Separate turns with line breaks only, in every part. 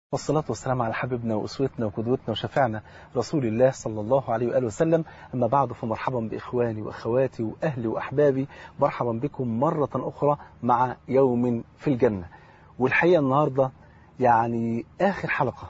والصلاة والسلام على حبيبنا وأسوتنا وقدوتنا وشفعنا رسول الله صلى الله عليه وآله وسلم أما بعد فمرحبا بإخواني وأخواتي وأهلي وأحبابي مرحبا بكم مرة أخرى مع يوم في الجنة والحقيقة النهاردة يعني آخر حلقة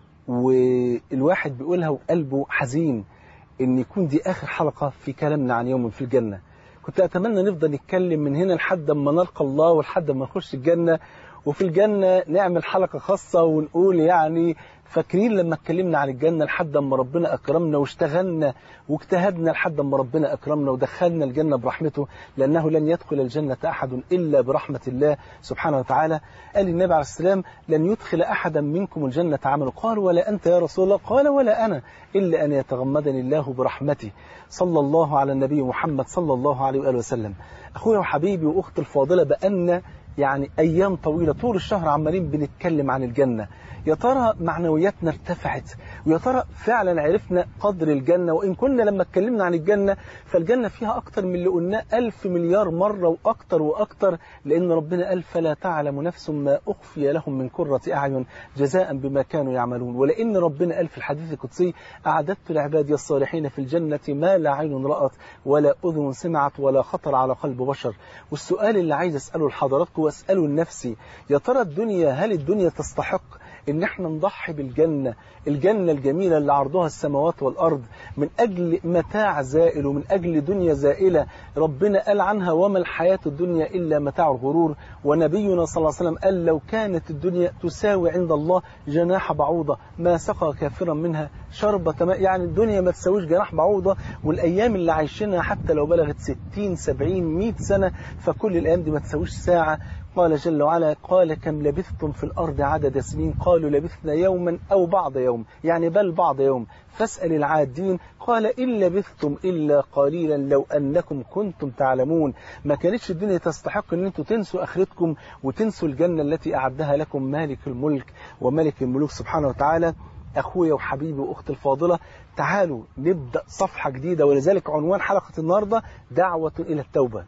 والواحد بيقولها وقلبه حزين إن يكون دي آخر حلقة في كلامنا عن يوم في الجنة كنت أتمنى نفضل نتكلم من هنا لحد ما نلقى الله ولحد ما نخش الجنة وفي الجنة نعمل حلقة خاصة ونقول يعني فاكرين لما اتكلمنا عن الجنة لحد ما ربنا أكرمنا واشتغلنا واجتهدنا لحد ما ربنا أكرمنا ودخلنا الجنة برحمته لأنه لن يدخل الجنة أحد إلا برحمة الله سبحانه وتعالى قال النبي عليه السلام لن يدخل أحدا منكم الجنة عمل قال ولا أنت يا رسول الله قال ولا أنا إلا أن يتغمدني الله برحمته صلى الله على النبي محمد صلى الله عليه وآله وسلم أخويا وحبيبي وأختي الفاضلة بأن يعني أيام طويلة طول الشهر عمالين بنتكلم عن الجنة يا ترى معنوياتنا ارتفعت ويا ترى فعلا عرفنا قدر الجنة وإن كنا لما اتكلمنا عن الجنة فالجنة فيها أكتر من اللي قلناه ألف مليار مرة وأكتر وأكتر لأن ربنا قال فلا تعلم نفس ما أخفي لهم من كرة أعين جزاء بما كانوا يعملون ولأن ربنا قال في الحديث القدسي أعددت لعبادي الصالحين في الجنة ما لا عين رأت ولا أذن سمعت ولا خطر على قلب بشر والسؤال اللي عايز أسأله لحضراتكم وأسأله لنفسي يا ترى الدنيا هل الدنيا تستحق ان احنا نضحي بالجنة الجنة الجميلة اللي عرضها السماوات والأرض من أجل متاع زائل ومن أجل دنيا زائلة ربنا قال عنها وما الحياة الدنيا إلا متاع الغرور ونبينا صلى الله عليه وسلم قال لو كانت الدنيا تساوي عند الله جناح بعوضة ما سقى كافرا منها شربة ماء يعني الدنيا ما تساويش جناح بعوضة والأيام اللي عايشينها حتى لو بلغت 60 70 100 سنة فكل الأيام دي ما تساويش ساعة قال جل وعلا قال كم لبثتم في الأرض عدد سنين قالوا لبثنا يوما أو بعض يوم يعني بل بعض يوم فاسأل العادين قال إن لبثتم إلا قليلا لو أنكم كنتم تعلمون ما كانتش الدنيا تستحق أن انتم تنسوا آخرتكم وتنسوا الجنة التي أعدها لكم مالك الملك وملك الملوك سبحانه وتعالى أخويا وحبيبي وأختي الفاضلة تعالوا نبدأ صفحة جديدة ولذلك عنوان حلقة النهاردة دعوة إلى التوبة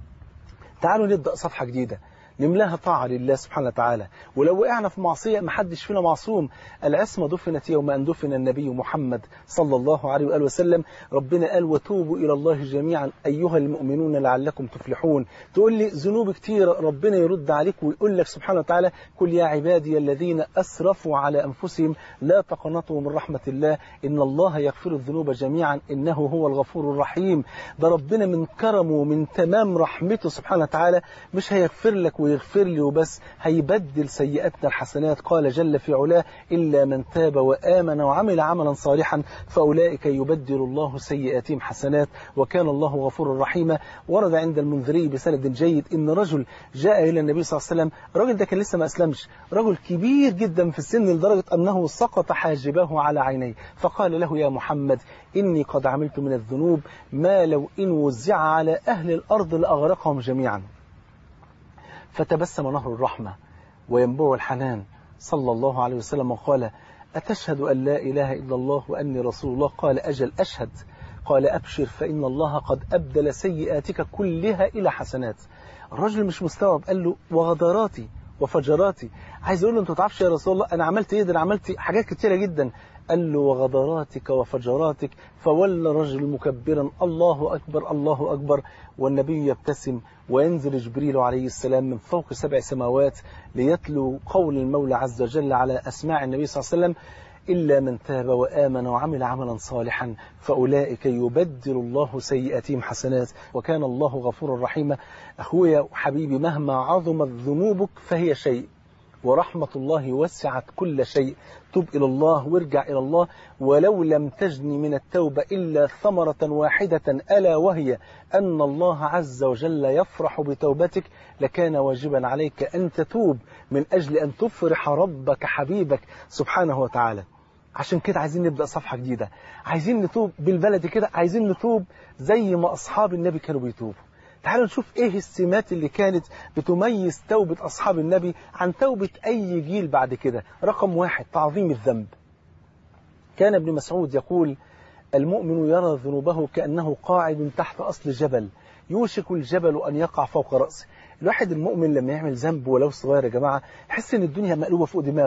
تعالوا نبدأ صفحة جديدة نملاها طاعة لله سبحانه وتعالى ولو وقعنا في معصية ما حدش فينا معصوم العصمة دفنت يوم أن دفن النبي محمد صلى الله عليه وآله وسلم ربنا قال وتوبوا إلى الله جميعا أيها المؤمنون لعلكم تفلحون تقول لي ذنوب كتير ربنا يرد عليك ويقول لك سبحانه وتعالى قل يا عبادي الذين أسرفوا على أنفسهم لا تقنطوا من رحمة الله إن الله يغفر الذنوب جميعا إنه هو الغفور الرحيم ده ربنا من كرمه ومن تمام رحمته سبحانه وتعالى مش هيغفر لك ويغفر لي وبس هيبدل سيئاتنا الحسنات قال جل في علاه إلا من تاب وآمن وعمل عملا صالحا فأولئك يبدل الله سيئاتهم حسنات وكان الله غفورا رحيما ورد عند المنذري بسند جيد إن رجل جاء إلى النبي صلى الله عليه وسلم الرجل ده كان لسه ما أسلمش رجل كبير جدا في السن لدرجة أنه سقط حاجبه على عينيه فقال له يا محمد إني قد عملت من الذنوب ما لو إن وزع على أهل الأرض لأغرقهم جميعا فتبسم نهر الرحمة وينبوع الحنان صلى الله عليه وسلم وقال أتشهد أن لا إله إلا الله وأني رسول الله قال أجل أشهد قال أبشر فإن الله قد أبدل سيئاتك كلها إلى حسنات الرجل مش مستوعب قال له وغدراتي وفجراتي عايز يقول له انت تعرفش يا رسول الله انا عملت ايه ده انا عملت حاجات كتيرة جدا قال له وغدراتك وفجراتك فولى الرجل مكبرا الله أكبر الله أكبر والنبي يبتسم وينزل جبريل عليه السلام من فوق سبع سماوات ليتلو قول المولى عز وجل على أسماع النبي صلى الله عليه وسلم إلا من تاب وآمن وعمل عملا صالحا فأولئك يبدل الله سيئاتهم حسنات وكان الله غفورا رحيما أخويا وحبيبي مهما عظمت ذنوبك فهي شيء ورحمة الله وسعت كل شيء تب إلى الله وارجع إلى الله ولو لم تجني من التوبة إلا ثمرة واحدة ألا وهي أن الله عز وجل يفرح بتوبتك لكان واجبا عليك أن تتوب من أجل أن تفرح ربك حبيبك سبحانه وتعالى عشان كده عايزين نبدأ صفحة جديدة عايزين نتوب بالبلد كده عايزين نتوب زي ما أصحاب النبي كانوا بيتوبوا تعالوا نشوف ايه السمات اللي كانت بتميز توبة أصحاب النبي عن توبة أي جيل بعد كده رقم واحد تعظيم الذنب كان ابن مسعود يقول المؤمن يرى ذنوبه كأنه قاعد تحت أصل جبل يوشك الجبل أن يقع فوق رأسه الواحد المؤمن لما يعمل ذنب ولو صغير يا جماعة يحس ان الدنيا مقلوبة فوق دماغه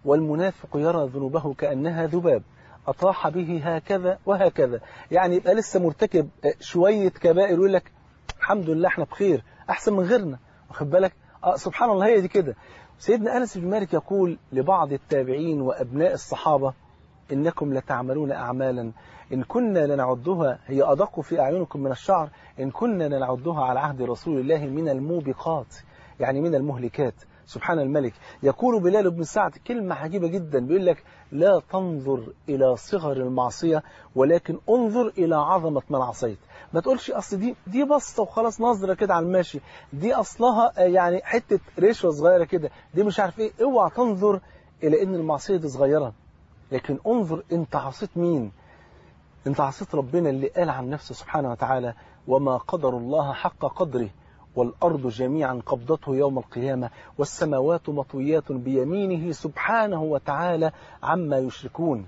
والمنافق يرى ذنوبه كأنها ذباب أطاح به هكذا وهكذا يعني يبقى لسه مرتكب شوية كبائر ويقول لك الحمد لله احنا بخير أحسن من غيرنا واخد بالك آه سبحان الله هي دي كده سيدنا أنس بن مالك يقول لبعض التابعين وأبناء الصحابة إنكم لتعملون أعمالا إن كنا لنعدها هي أدق في أعينكم من الشعر إن كنا لنعدها على عهد رسول الله من الموبقات يعني من المهلكات سبحان الملك يقول بلال بن سعد كلمة عجيبة جدا بيقول لك لا تنظر إلى صغر المعصية ولكن انظر إلى عظمة من عصيت ما تقولش أصل دي دي بسطة وخلاص نظرة كده على الماشي دي أصلها يعني حتة رشوة صغيرة كده دي مش عارف إيه اوعى تنظر إلى إن المعصية دي صغيرة لكن انظر أنت عصيت مين أنت عصيت ربنا اللي قال عن نفسه سبحانه وتعالى وما قدر الله حق قدره والأرض جميعا قبضته يوم القيامة والسماوات مطويات بيمينه سبحانه وتعالى عما يشركون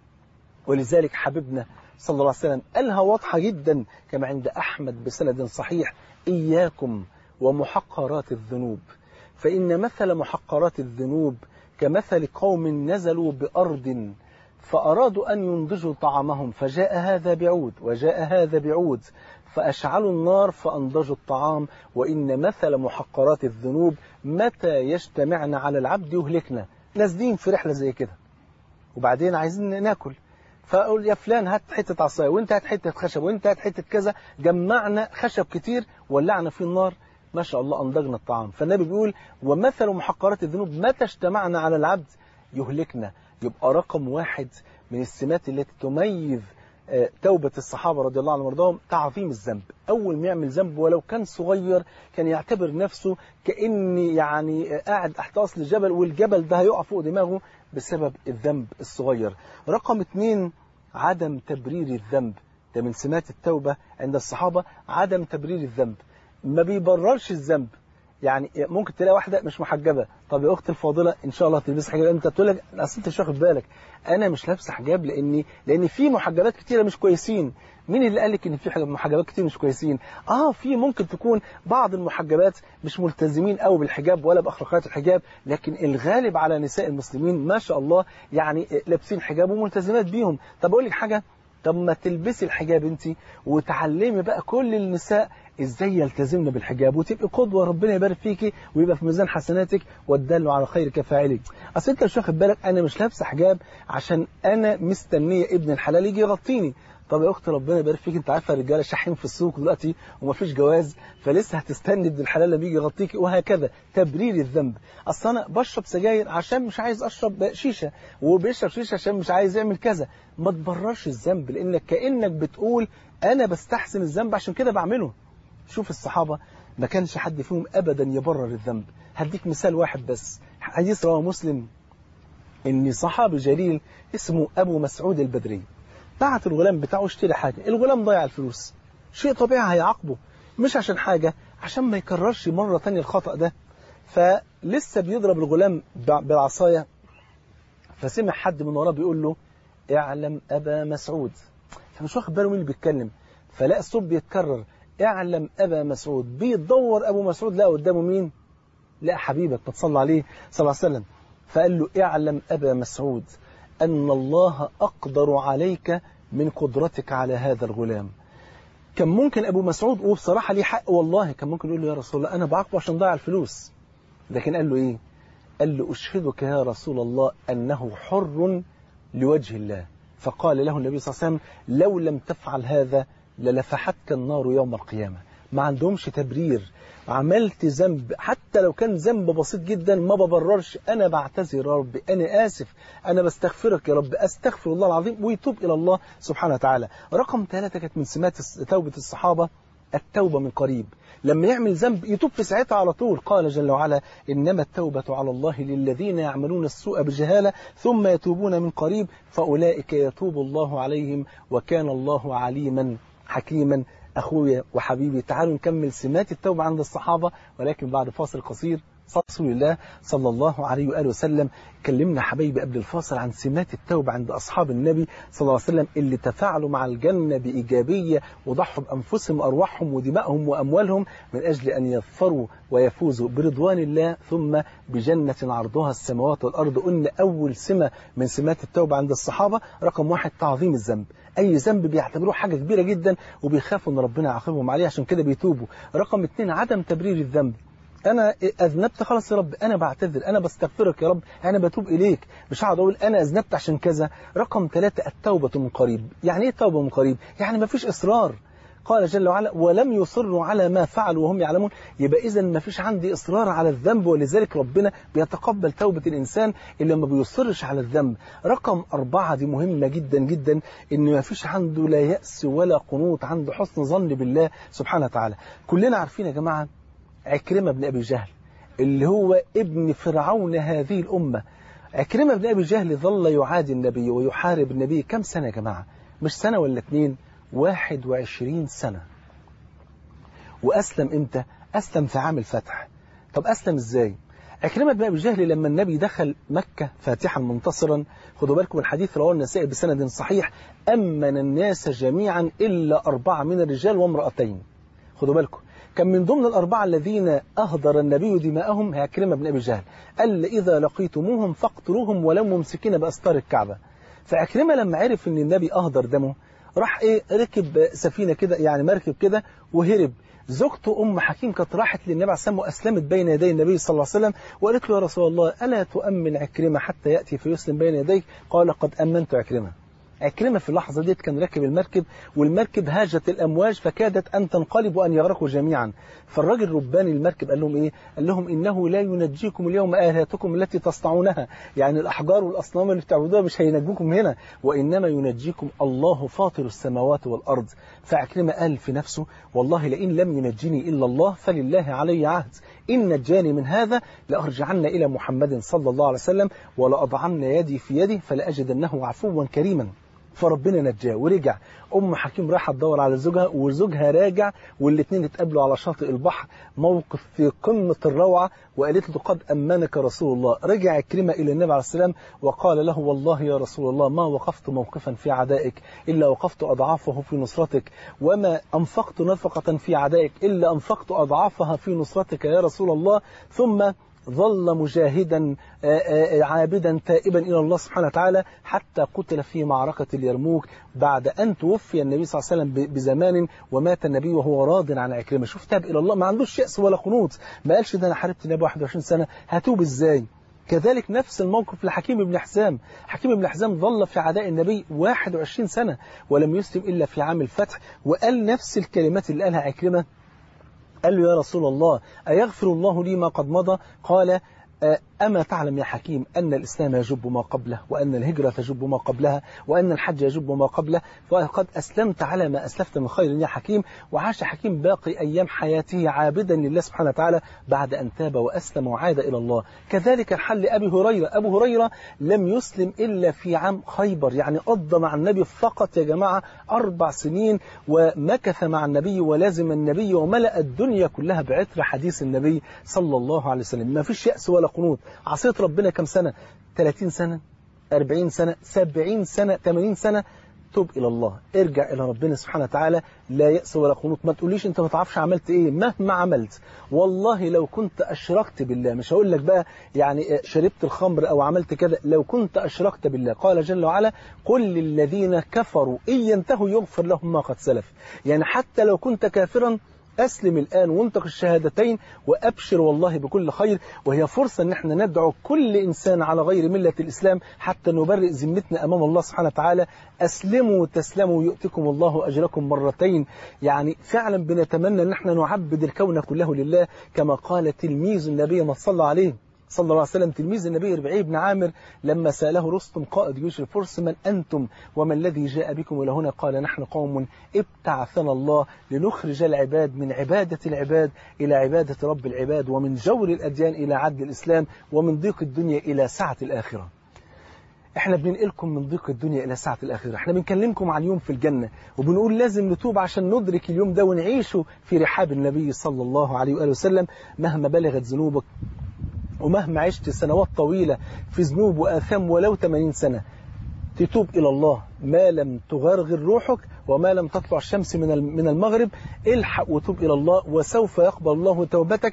ولذلك حبيبنا صلى الله عليه وسلم قالها واضحة جدا كما عند أحمد بسند صحيح إياكم ومحقرات الذنوب فإن مثل محقرات الذنوب كمثل قوم نزلوا بأرض فأرادوا أن ينضجوا طعامهم فجاء هذا بعود وجاء هذا بعود فأشعلوا النار فأنضجوا الطعام وإن مثل محقرات الذنوب متى يجتمعن على العبد يهلكنا نازلين في رحلة زي كده وبعدين عايزين ناكل فأقول يا فلان هات حتة عصاية وانت هات حتة خشب وانت هات حتة كذا جمعنا خشب كتير ولعنا في النار ما شاء الله أنضجنا الطعام فالنبي بيقول ومثل محقرات الذنوب متى اجتمعنا على العبد يهلكنا يبقى رقم واحد من السمات التي تميز توبة الصحابة رضي الله عنهم وارضاهم تعظيم الذنب أول ما يعمل ذنب ولو كان صغير كان يعتبر نفسه كأني يعني قاعد تحت أصل الجبل والجبل ده هيقع فوق دماغه بسبب الذنب الصغير رقم اثنين عدم تبرير الذنب ده من سمات التوبة عند الصحابة عدم تبرير الذنب ما بيبررش الذنب يعني ممكن تلاقي واحدة مش محجبة طب يا أختي الفاضلة إن شاء الله تلبس حجاب أنت تقول لك أصل أنت مش واخد بالك أنا مش لابسة حجاب لأني لأن في محجبات كتيرة مش كويسين مين اللي قال لك إن في محجبات كتير مش كويسين آه في ممكن تكون بعض المحجبات مش ملتزمين قوي بالحجاب ولا بأخلاقيات الحجاب لكن الغالب على نساء المسلمين ما شاء الله يعني لابسين حجاب وملتزمات بيهم طب أقول لك حاجة طب ما تلبسي الحجاب انت وتعلمي بقى كل النساء ازاي يلتزمن بالحجاب وتبقي قدوه ربنا يبارك فيكي ويبقى في ميزان حسناتك والدل على خير كفاعله اصل انت مش واخد بالك انا مش لابسه حجاب عشان انا مستنيه ابن الحلال يجي يغطيني طب يا اختي ربنا يبارك فيك انت عارفه الرجاله شاحين في السوق دلوقتي ومفيش جواز فلسه هتستني ابن الحلال لما يجي يغطيكي وهكذا تبرير الذنب اصل انا بشرب سجاير عشان مش عايز اشرب شيشه وبيشرب شيشه عشان مش عايز يعمل كذا ما تبررش الذنب لانك كانك بتقول انا بستحسن الذنب عشان كده بعمله شوف الصحابه ما كانش حد فيهم ابدا يبرر الذنب هديك مثال واحد بس حديث رواه مسلم ان صحابي جليل اسمه ابو مسعود البدري بعت الغلام بتاعه اشتري حاجة الغلام ضيع الفلوس شيء طبيعي هيعاقبه مش عشان حاجة عشان ما يكررش مرة تانية الخطأ ده فلسه بيضرب الغلام بالعصاية فسمع حد من وراه بيقول له اعلم أبا مسعود فمش واخد باله مين اللي بيتكلم فلقى الصوت بيتكرر اعلم أبا مسعود بيدور أبو مسعود لقى قدامه مين لقى حبيبك ما تصلى عليه صلى الله عليه وسلم فقال له اعلم أبا مسعود أن الله أقدر عليك من قدرتك على هذا الغلام كان ممكن أبو مسعود وبصراحة ليه حق والله كان ممكن يقول له يا رسول الله أنا بعاقبه عشان ضيع الفلوس لكن قال له إيه قال له أشهدك يا رسول الله أنه حر لوجه الله فقال له النبي صلى الله عليه وسلم لو لم تفعل هذا للفحتك النار يوم القيامة ما عندهمش تبرير عملت ذنب حتى لو كان ذنب بسيط جدا ما ببررش أنا بعتذر يا رب أنا آسف أنا بستغفرك يا رب أستغفر الله العظيم ويتوب إلى الله سبحانه وتعالى رقم ثلاثة كانت من سمات توبة الصحابة التوبة من قريب لما يعمل ذنب يتوب في ساعتها على طول قال جل وعلا إنما التوبة على الله للذين يعملون السوء بجهالة ثم يتوبون من قريب فأولئك يتوب الله عليهم وكان الله عليما حكيما أخويا وحبيبي تعالوا نكمل سمات التوبة عند الصحابة ولكن بعد فاصل قصير رسول الله صلى الله عليه وآله وسلم كلمنا حبايبي قبل الفاصل عن سمات التوبة عند أصحاب النبي صلى الله عليه وسلم اللي تفاعلوا مع الجنة بإيجابية وضحوا بأنفسهم أرواحهم ودمائهم وأموالهم من أجل أن يظفروا ويفوزوا برضوان الله ثم بجنة عرضها السماوات والأرض قلنا أول سمة من سمات التوبة عند الصحابة رقم واحد تعظيم الذنب أي ذنب بيعتبروه حاجة كبيرة جدا وبيخافوا أن ربنا يعاقبهم عليه عشان كده بيتوبوا رقم اثنين عدم تبرير الذنب انا اذنبت خلاص يا رب انا بعتذر انا بستغفرك يا رب انا بتوب اليك مش هقعد اقول انا اذنبت عشان كذا رقم ثلاثة التوبة من قريب يعني ايه التوبة من قريب يعني ما فيش اصرار قال جل وعلا ولم يصروا على ما فعلوا وهم يعلمون يبقى اذا ما فيش عندي اصرار على الذنب ولذلك ربنا بيتقبل توبة الانسان اللي ما بيصرش على الذنب رقم أربعة دي مهمة جدا جدا ان ما فيش عنده لا يأس ولا قنوط عنده حسن ظن بالله سبحانه وتعالى كلنا عارفين يا جماعة عكرمة بن أبي جهل اللي هو ابن فرعون هذه الأمة عكرمة بن أبي جهل ظل يعادي النبي ويحارب النبي كم سنة يا جماعة مش سنة ولا اتنين واحد وعشرين سنة وأسلم إمتى أسلم في عام الفتح طب أسلم إزاي عكرمة بن أبي جهل لما النبي دخل مكة فاتحا منتصرا خدوا بالكم الحديث رواه النسائي بسند صحيح أمن الناس جميعا إلا أربعة من الرجال وامرأتين خدوا بالكم كان من ضمن الأربعة الذين أهدر النبي دماءهم عكرمة بن أبي جهل قال إذا لقيتموهم فاقتلوهم ولو ممسكين بأستار الكعبة فعكرمة لما عرف أن النبي أهدر دمه راح إيه ركب سفينة كده يعني مركب كده وهرب زوجته أم حكيم كانت راحت للنبي عليه الصلاة وأسلمت بين يدي النبي صلى الله عليه وسلم وقالت له يا رسول الله ألا تؤمن عكرمة حتى يأتي فيسلم بين يديك قال قد أمنت عكرمة عكرمة في اللحظة ديت كان راكب المركب والمركب هاجت الأمواج فكادت أن تنقلب وأن يغرقوا جميعا فالراجل رباني المركب قال لهم إيه قال لهم إنه لا ينجيكم اليوم آلهتكم التي تصنعونها يعني الأحجار والأصنام اللي بتعبدوها مش هينجوكم هنا وإنما ينجيكم الله فاطر السماوات والأرض فعكرمة قال في نفسه والله لئن لم ينجني إلا الله فلله علي عهد إن نجاني من هذا لأرجعن إلى محمد صلى الله عليه وسلم ولأضعن يدي في يدي فلأجدنه عفوا كريما فربنا نجاه ورجع أم حكيم راحت تدور على زوجها وزوجها راجع والاثنين اتقابلوا على شاطئ البحر موقف في قمة الروعة وقالت له قد أمنك رسول الله رجع كريمة إلى النبي عليه السلام وقال له والله يا رسول الله ما وقفت موقفا في عدائك إلا وقفت أضعافه في نصرتك وما أنفقت نفقة في عدائك إلا أنفقت أضعافها في نصرتك يا رسول الله ثم ظل مجاهدا عابدا تائبا إلى الله سبحانه وتعالى حتى قتل في معركة اليرموك بعد أن توفي النبي صلى الله عليه وسلم بزمان ومات النبي وهو راض عن عكرمة شوف تاب إلى الله ما عندوش يأس ولا قنوط ما قالش ده أنا حاربت النبي 21 سنة هتوب إزاي كذلك نفس الموقف لحكيم بن حزام حكيم بن حزام ظل في عداء النبي 21 سنة ولم يسلم إلا في عام الفتح وقال نفس الكلمات اللي قالها عكرمة قال له يا رسول الله أيغفر الله لي ما قد مضى قال أما تعلم يا حكيم أن الإسلام يجب ما قبله وأن الهجرة تجب ما قبلها وأن الحج يجب ما قبله فقد أسلمت على ما أسلفت من خير يا حكيم وعاش حكيم باقي أيام حياته عابدا لله سبحانه وتعالى بعد أن تاب وأسلم وعاد إلى الله كذلك الحل لأبي هريرة أبو هريرة لم يسلم إلا في عام خيبر يعني قضى مع النبي فقط يا جماعة أربع سنين ومكث مع النبي ولازم النبي وملأ الدنيا كلها بعطر حديث النبي صلى الله عليه وسلم ما فيش يأس ولا قنوط عصيت ربنا كم سنة 30 سنة 40 سنة 70 سنة 80 سنة توب إلى الله ارجع إلى ربنا سبحانه وتعالى لا يأس ولا قنوط ما تقوليش أنت ما تعرفش عملت إيه مهما عملت والله لو كنت أشركت بالله مش هقول لك بقى يعني شربت الخمر أو عملت كذا لو كنت أشركت بالله قال جل وعلا قل للذين كفروا إن ينتهوا يغفر لهم ما قد سلف يعني حتى لو كنت كافرا أسلم الآن وانطق الشهادتين وأبشر والله بكل خير وهي فرصة أن احنا ندعو كل إنسان على غير ملة الإسلام حتى نبرئ ذمتنا أمام الله سبحانه وتعالى أسلموا تسلموا يؤتكم الله أجركم مرتين يعني فعلا بنتمنى أن احنا نعبد الكون كله لله كما قال تلميذ النبي ما صلى عليه صلى الله عليه وسلم تلميذ النبي ربعي بن عامر لما سأله رستم قائد جيوش الفرس من أنتم وما الذي جاء بكم إلى هنا قال نحن قوم ابتعثنا الله لنخرج العباد من عبادة العباد إلى عبادة رب العباد ومن جور الأديان إلى عدل الإسلام ومن ضيق الدنيا إلى سعة الآخرة احنا بننقلكم من ضيق الدنيا إلى سعة الآخرة احنا بنكلمكم عن يوم في الجنة وبنقول لازم نتوب عشان ندرك اليوم ده ونعيشه في رحاب النبي صلى الله عليه وآله وسلم مهما بلغت ذنوبك ومهما عشت سنوات طويلة في ذنوب وآثام ولو 80 سنة تتوب إلى الله ما لم تغرغر روحك وما لم تطلع الشمس من من المغرب الحق وتوب إلى الله وسوف يقبل الله توبتك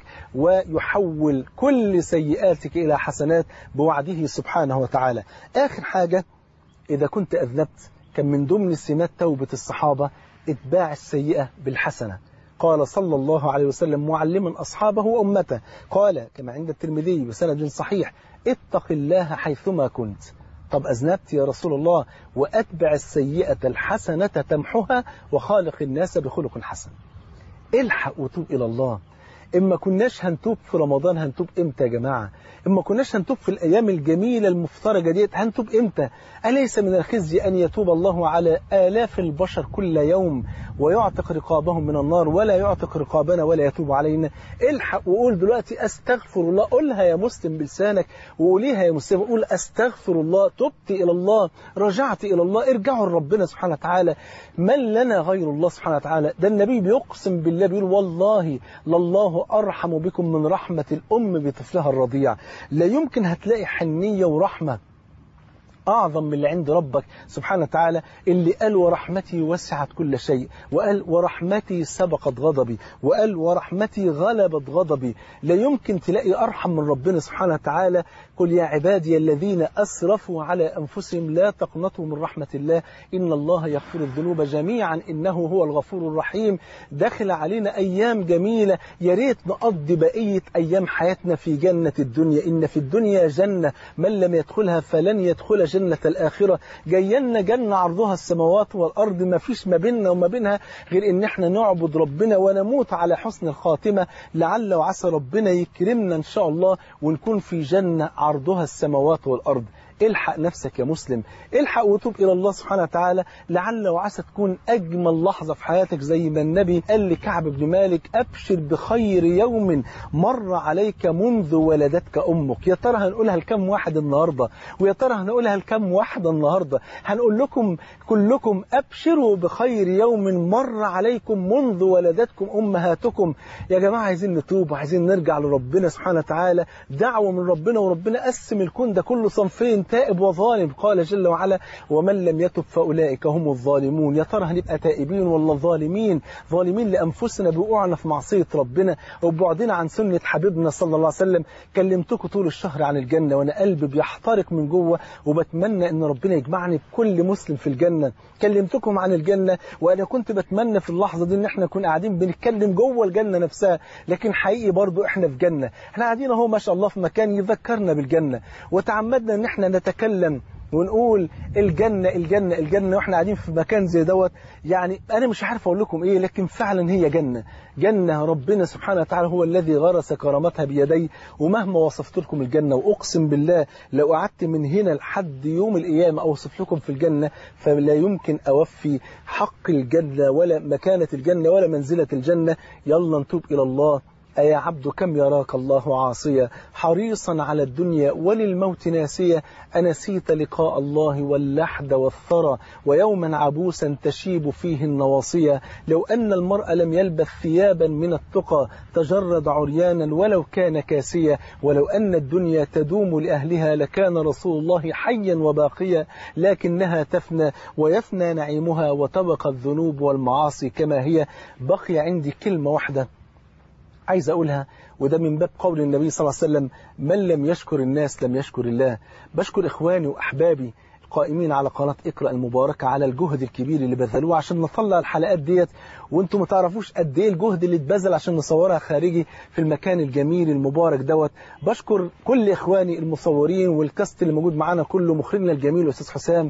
ويحول كل سيئاتك إلى حسنات بوعده سبحانه وتعالى آخر حاجة إذا كنت أذنبت كان من ضمن سمات توبة الصحابة اتباع السيئة بالحسنة قال صلى الله عليه وسلم معلما أصحابه وأمته قال كما عند الترمذي بسند صحيح اتق الله حيثما كنت طب أذنبت يا رسول الله وأتبع السيئة الحسنة تمحها وخالق الناس بخلق حسن الحق وتوب إلى الله إما كناش هنتوب في رمضان هنتوب إمتى يا جماعة إما كناش هنتوب في الأيام الجميلة المفترجة ديت هنتوب إمتى أليس من الخزي أن يتوب الله على آلاف البشر كل يوم ويعتق رقابهم من النار ولا يعتق رقابنا ولا يتوب علينا الحق وقول دلوقتي أستغفر الله قولها يا مسلم بلسانك وقوليها يا مسلم قول أستغفر الله تبت إلى الله رجعت إلى الله ارجعوا لربنا سبحانه وتعالى من لنا غير الله سبحانه وتعالى ده النبي بيقسم بالله بيقول والله لله أرحم بكم من رحمة الأم بطفلها الرضيع لا يمكن هتلاقي حنية ورحمة أعظم من اللي عند ربك سبحانه وتعالى اللي قال ورحمتي وسعت كل شيء وقال ورحمتي سبقت غضبي وقال ورحمتي غلبت غضبي لا يمكن تلاقي أرحم من ربنا سبحانه وتعالى قل يا عبادي الذين أسرفوا على أنفسهم لا تقنطوا من رحمة الله إن الله يغفر الذنوب جميعا إنه هو الغفور الرحيم دخل علينا أيام جميلة يا ريت نقضي بقية أيام حياتنا في جنة الدنيا إن في الدنيا جنة من لم يدخلها فلن يدخل جنة الآخرة جايلنا جنة عرضها السماوات والأرض ما فيش ما بيننا وما بينها غير إن احنا نعبد ربنا ونموت على حسن الخاتمة لعل وعسى ربنا يكرمنا إن شاء الله ونكون في جنة عرضها السماوات والأرض الحق نفسك يا مسلم الحق وتوب إلى الله سبحانه وتعالى لعل وعسى تكون أجمل لحظة في حياتك زي ما النبي قال لكعب بن مالك أبشر بخير يوم مر عليك منذ ولدتك أمك يا ترى هنقولها لكم واحد النهاردة ويا ترى هنقولها لكم واحدة النهاردة هنقول لكم كلكم أبشروا بخير يوم مر عليكم منذ ولدتكم أمهاتكم يا جماعة عايزين نتوب وعايزين نرجع لربنا سبحانه وتعالى دعوة من ربنا وربنا قسم الكون ده كله صنفين تائب وظالم قال جل وعلا ومن لم يتب فأولئك هم الظالمون يا ترى هنبقى تائبين ولا ظالمين ظالمين لأنفسنا بوقوعنا في معصية ربنا وبعدنا عن سنة حبيبنا صلى الله عليه وسلم كلمتكم طول الشهر عن الجنة وأنا قلبي بيحترق من جوه وبتمنى أن ربنا يجمعني بكل مسلم في الجنة كلمتكم عن الجنة وأنا كنت بتمنى في اللحظة دي أن احنا نكون قاعدين بنتكلم جوه الجنة نفسها لكن حقيقي برضو احنا في جنة احنا قاعدين اهو ما شاء الله في مكان يذكرنا بالجنة وتعمدنا ان احنا نتكلم ونقول الجنة الجنة الجنة واحنا قاعدين في مكان زي دوت يعني أنا مش عارف أقول لكم إيه لكن فعلا هي جنة جنة ربنا سبحانه وتعالى هو الذي غرس كرامتها بيدي ومهما وصفت لكم الجنة وأقسم بالله لو قعدت من هنا لحد يوم القيامة أوصف لكم في الجنة فلا يمكن أوفي حق الجنة ولا مكانة الجنة ولا منزلة الجنة يلا نتوب إلى الله أيا عبد كم يراك الله عاصيا حريصا على الدنيا وللموت ناسيا أنسيت لقاء الله واللحد والثرى ويوما عبوسا تشيب فيه النواصية لو أن المرء لم يلبث ثيابا من التقى تجرد عريانا ولو كان كاسيا ولو أن الدنيا تدوم لأهلها لكان رسول الله حيا وباقيا لكنها تفنى ويفنى نعيمها وتبقى الذنوب والمعاصي كما هي بقي عندي كلمة واحدة عايز أقولها وده من باب قول النبي صلى الله عليه وسلم من لم يشكر الناس لم يشكر الله بشكر إخواني وأحبابي القائمين على قناة اقرأ المباركة على الجهد الكبير اللي بذلوه عشان نطلع الحلقات ديت وانتم ما تعرفوش قد ايه الجهد اللي اتبذل عشان نصورها خارجي في المكان الجميل المبارك دوت بشكر كل اخواني المصورين والكاست اللي موجود معانا كله مخرجنا الجميل استاذ حسام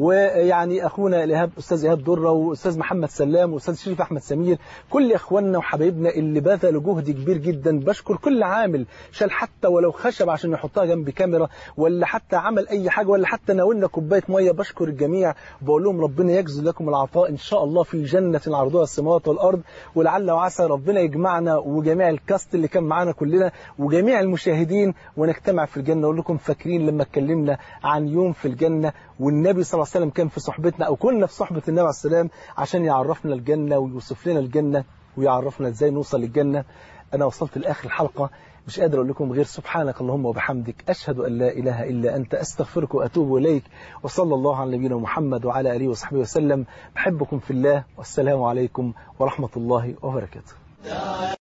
ويعني اخونا الايهاب استاذ ايهاب دره واستاذ محمد سلام واستاذ شريف احمد سمير كل اخواننا وحبايبنا اللي بذلوا جهد كبير جدا بشكر كل عامل شال حتى ولو خشب عشان يحطها جنب كاميرا ولا حتى عمل اي حاجه ولا حتى ناولنا كوبايه ميه بشكر الجميع بقول لهم ربنا يجزل لكم العطاء ان شاء الله في جنه عرضها السماوات والارض ولعل وعسى ربنا يجمعنا وجميع الكاست اللي كان معانا كلنا وجميع المشاهدين ونجتمع في الجنه اقول لكم فاكرين لما اتكلمنا عن يوم في الجنه والنبي صلى الله عليه وسلم كان في صحبتنا او كنا في صحبه النبي عليه السلام عشان يعرفنا الجنه ويوصف لنا الجنه ويعرفنا ازاي نوصل للجنه أنا وصلت لآخر الحلقة مش قادر أقول لكم غير سبحانك اللهم وبحمدك أشهد أن لا إله إلا أنت أستغفرك وأتوب إليك وصلى الله على نبينا محمد وعلى آله وصحبه وسلم بحبكم في الله والسلام عليكم ورحمة الله وبركاته